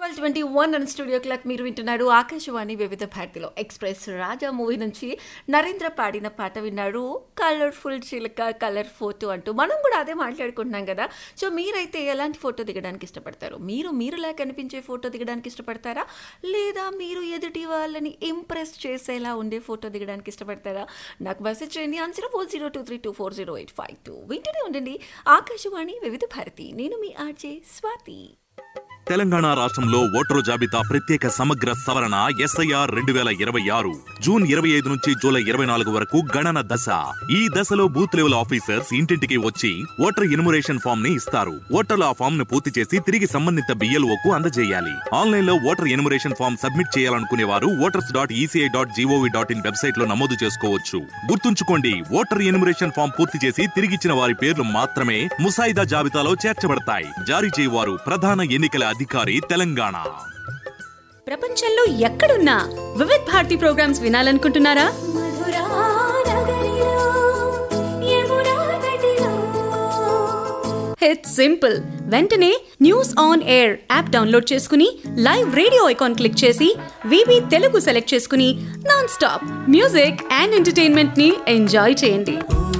twelve twenty one and studio clock మీరు వింటున్నారు ఆకాశవాణి వివిధ భారతిలో ఎక్స్ప్రెస్ రాజా మూవీ నుంచి నరేంద్ర పాడిన పాట విన్నారు కలర్ఫుల్ చిలక కలర్ ఫోటో అంటూ మనం కూడా అదే మాట్లాడుకుంటున్నాం కదా సో మీరైతే ఎలాంటి ఫోటో దిగడానికి ఇష్టపడతారు మీరు మీరులా కనిపించే ఫోటో దిగడానికి ఇష్టపడతారా లేదా మీరు ఎదుటి వాళ్ళని ఇంప్రెస్ చేసేలా ఉండే ఫోటో దిగడానికి ఇష్టపడతారా నాకు మెసేజ్ చేయండి answer four zero two three two four zero eight five two వింటూనే ఉండండి ఆకాశవాణి వివిధ భారతి నేను మీ ఆర్జే స్వాతి తెలంగాణ రాష్ట్రంలో ఓటరు జాబితా ప్రత్యేక సమగ్ర సవరణ ఎస్ఐఆర్ రెండు వేల ఇరవై ఆరు జూన్ ఇరవై ఐదు నుంచి జూలై ఇరవై నాలుగు వరకు గణన దశ ఈ దశలో బూత్ లెవెల్ ఆఫీసర్స్ ఇంటింటికి వచ్చి ఓటర్ ఇనుమరేషన్ ఫామ్ ని ఇస్తారు ఓటర్లు ఆ ఫామ్ ను పూర్తి చేసి తిరిగి సంబంధిత బిఎల్ఓ కు అందజేయాలి ఆన్లైన్ లో ఓటర్ ఎనుమరేషన్ ఫామ్ సబ్మిట్ చేయాలనుకునే వారు voters dot ECI dot GOV dot in website లో నమోదు చేసుకోవచ్చు గుర్తుంచుకోండి ఓటర్ ఎనుమరేషన్ ఫామ్ పూర్తి చేసి తిరిగిచ్చిన వారి పేర్లు మాత్రమే ముసాయిదా జాబితాలో చేర్చబడతాయి జారీ చేయవారు ప్రధాన ఎన్నికల అధికారి తెలంగాణ ప్రపంచంలో ఎక్కడున్నా వివిధ్ భారతి ప్రోగ్రామ్స్ వినాలనుకుంటున్నారా మధురా నగరిలో యమునా తటిలో ఇట్స్ సింపుల్ వెంటనే news on air app download చేసుకుని లైవ్ రేడియో ఐకాన్ క్లిక్ చేసి వివి తెలుగు సెలెక్ట్ చేసుకుని non stop music and entertainment ని ఎంజాయ్ చేయండి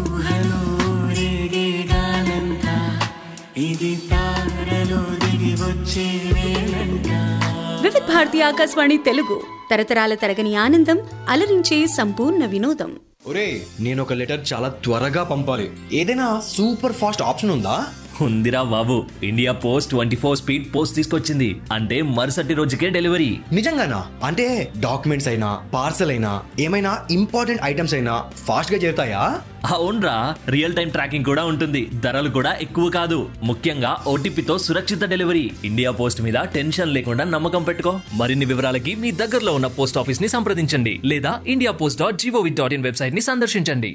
వివిధ్ భారతి ఆకాశవాణి తెలుగు తరతరాల తరగని ఆనందం అలరించే సంపూర్ణ వినోదం ఒరే నేను ఒక లెటర్ చాలా త్వరగా పంపాలి ఏదైనా సూపర్ ఫాస్ట్ ఆప్షన్ ఉందా ఉందిరా బాబు India post twenty four speed post తీసుకొచ్చింది అంటే మరుసటి రోజుకే డెలివరీ నిజంగానా అంటే డాక్యుమెంట్స్ అయినా పార్సల్ అయినా ఏమైనా ఇంపార్టెంట్ ఐటమ్స్ అయినా ఫాస్ట్ గా చేరుతాయా అవునరా రియల్ టైం ట్రాకింగ్ కూడా ఉంటుంది ధరలు కూడా ఎక్కువ కాదు ముఖ్యంగా ఓటీపీతో సురక్షిత డెలివరీ ఇండియా పోస్ట్ మీద టెన్షన్ లేకుండా నమ్మకం పెట్టుకో మరిన్ని వివరాలకి మీ దగ్గరలో ఉన్న పోస్ట్ ఆఫీస్ ని సంప్రదించండి లేదా India post dot GOV dot in website ని సందర్శించండి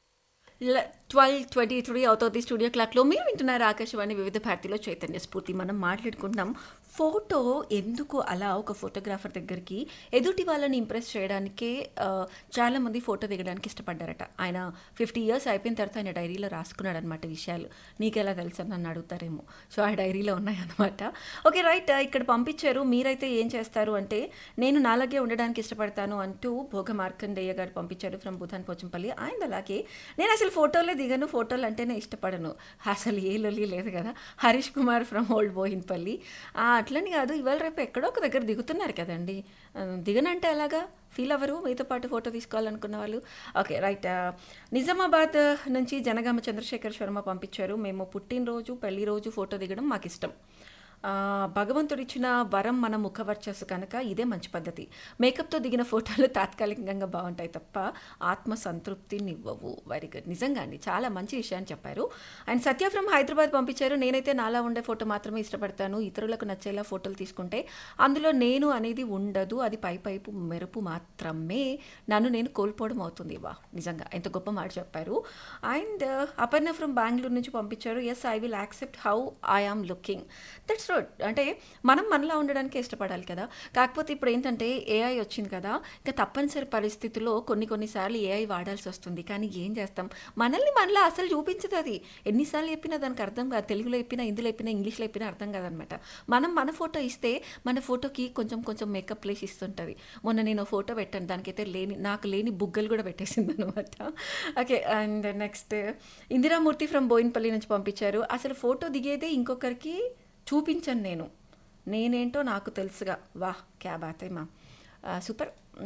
ట్వెల్వ్ ట్వంటీ త్రీ అవుతుంది స్టూడియో క్లాక్లో మీరు వింటున్నారు ఆకాశవాణి వివిధ భారతిలో చైతన్య స్ఫూర్తి మనం మాట్లాడుకుంటున్నాం ఫోటో ఎందుకు అలా ఒక ఫోటోగ్రాఫర్ దగ్గరికి ఎదుటి వాళ్ళని ఇంప్రెస్ చేయడానికే ఆ, చాలామంది ఫోటో దిగడానికి ఇష్టపడ్డారట ఆయన ఫిఫ్టీ ఇయర్స్ అయిపోయిన తర్వాత ఆయన డైరీలో రాసుకున్నాడు అనమాట విషయాలు నీకెలా తెలుసు అని నన్ను అడుగుతారేమో సో ఆ డైరీలో ఉన్నాయన్నమాట ఓకే రైట్ ఇక్కడ పంపించారు మీరైతే ఏం చేస్తారు అంటే నేను నాలాగే ఉండడానికి ఇష్టపడతాను అంటూ భోగ మార్కండేయ గారు పంపించారు ఫ్రమ్ భూతాన్ పోచంపల్లి ఆయన అలాగే నేను అసలు ఫోటోలే దిగను ఫోటోలు అంటేనే ఇష్టపడను అసలు ఏ లొల్లి లేదు కదా హరీష్ కుమార్ ఫ్రమ్ ఓల్డ్ బోయిన్పల్లి ఆ, అట్లని కాదు ఇవాళ రేపు ఎక్కడో ఒక దగ్గర దిగుతున్నారు కదండి ఆ, దిగనంటే ఎలాగా ఫీల్ అవ్వరు మీతో పాటు ఫోటో తీసుకోవాలనుకున్న వాళ్ళు ఓకే రైట్ ఆ, నిజామాబాద్ నుంచి జనగామ చంద్రశేఖర్ శర్మ పంపించారు మేము పుట్టినరోజు పెళ్లి రోజు ఫోటో దిగడం మాకు ఇష్టం ఆ, భగవంతుడిచ్చిన వరం మన ముఖవర్చస్సు కనుక ఇదే మంచి పద్ధతి మేకప్తో దిగిన ఫోటోలు తాత్కాలికంగా బాగుంటాయి తప్ప ఆత్మ సంతృప్తినివ్వవు వెరీ గుడ్ నిజంగా అండి చాలా మంచి విషయాన్ని చెప్పారు అండ్ సత్య ఫ్రమ్ హైదరాబాద్ పంపించారు నేనైతే నాలా ఉండే ఫోటో మాత్రమే ఇష్టపడతాను ఇతరులకు నచ్చేలా ఫోటోలు తీసుకుంటే అందులో నేను అనేది ఉండదు అది పై పైపు మెరుపు మాత్రమే నన్ను నేను కోల్పోవడం అవుతుంది వా నిజంగా ఎంత గొప్ప మాట చెప్పారు అండ్ అపర్ణ ఫ్రమ్ బెంగళూరు నుంచి పంపించారు yes I will accept how I am looking that's road అంటే మనం మనలా ఉండడానికి ఇష్టపడాలి కదా కాకపోతే ఇప్పుడు ఏంటంటే ఏఐ వచ్చింది కదా ఇంకా తప్పనిసరి పరిస్థితుల్లో కొన్ని కొన్నిసార్లు ఏఐ వాడాల్సి వస్తుంది కానీ ఏం చేస్తాం మనల్ని మనలా అసలు చూపించదు అది ఎన్నిసార్లు చెప్పినా దానికి అర్థం కాదు తెలుగులో చెప్పినా హిందీలో చెప్పినా ఇంగ్లీష్లో చెప్పినా అర్థం కాదనమాట మనం మన ఫోటో ఇస్తే మన ఫోటోకి కొంచెం కొంచెం మేకప్ ప్లేస్ ఇస్తుంటుంది మొన్న నేను ఓ ఫోటో పెట్టాను దానికైతే లేని నాకు లేని బుగ్గలు కూడా పెట్టేసింది అనమాట okay and next Indiramurthy from Bowenpally నుంచి పంపించారు అసలు ఫోటో దిగేదే ఇంకొకరికి చూపించను నేను నేనేంటో నాకు తెలుసుగా వాహ్ క్యా బాతే మా సూపర్